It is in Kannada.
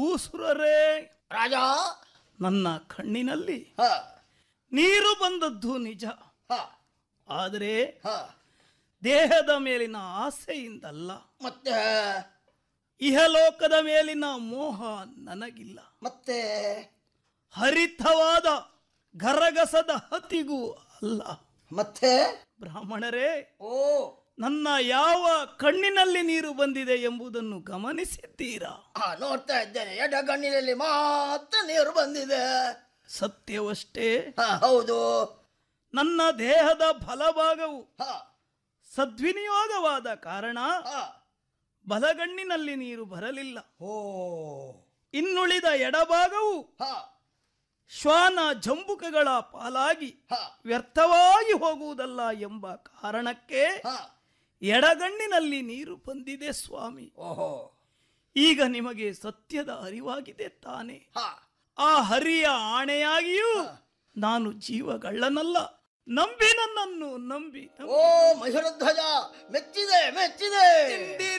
ಭೂಸುರರೇ ರಾಜ ನನ್ನ ಕಣ್ಣಿನಲ್ಲಿ ಹ ನೀರು ಬಂದದ್ದು ನಿಜ ಹ ಆದರೆ ಹ ದೇಹದ ಮೇಲಿನ ಆಸೆಯಿಂದಲ್ಲ ಮತ್ತೆ ಇಹಲೋಕದ ಮೇಲಿನ ಮೋಹ ನನಗಿಲ್ಲ ಮತ್ತೆ ಹರಿತವಾದ ಗರಗಸದ ಹತಿಗೂ ಅಲ್ಲ ಮತ್ತೆ ಬ್ರಾಹ್ಮಣರೇ ಓ ನನ್ನ ಯಾವ ಕಣ್ಣಿನಲ್ಲಿ ನೀರು ಬಂದಿದೆ ಎಂಬುದನ್ನು ಗಮನಿಸಿದ್ದೀರಾ ಆ ನೋಡ್ತಾ ಇದ್ದೇನೆ ಎಡಗಣ್ಣಿನಲ್ಲಿ ಮಾತ್ರ ನೀರು ಬಂದಿದೆ ಸತ್ಯವಷ್ಟೇ ಹ ಹೌದು ನನ್ನ ದೇಹದ ಫಲಭಾಗವು ಹ ಸದ್ವಿನಿಯೋಗವಾದ ಕಾರಣ ಹ ಬಲಗಣ್ಣಿನಲ್ಲಿ ನೀರು ಬರಲಿಲ್ಲ ಓ ಇನ್ನುಳಿದ ಎಡಭಾಗವು ಹ ಶ್ವಾನ ಜಂಬುಕಗಳ ಪಾಲಾಗಿ ಹ ವ್ಯರ್ಥವಾಗಿ ಹೋಗುವುದಲ್ಲ ಎಂಬ ಕಾರಣಕ್ಕೆ ಹ ಎಡಗಣ್ಣಿನಲ್ಲಿ ನೀರು ಬಂದಿದೆ ಸ್ವಾಮಿ ಓಹೋ ಈಗ ನಿಮಗೆ ಸತ್ಯದ ಅರಿವಾಗಿದೆ ತಾನೆ ಹ ಆ ಹರಿಯ ಆಣೆಯಾಗಿಯೂ ನಾನು ಜೀವಗಳ್ಳನಲ್ಲ ನಂಬಿ ನನ್ನನ್ನು ನಂಬಿ ನಂಬಿ. ಓ ಮಹಿಳಧ್ವಜ ಮೆಚ್ಚಿದೆ ಮೆಚ್ಚಿದೆ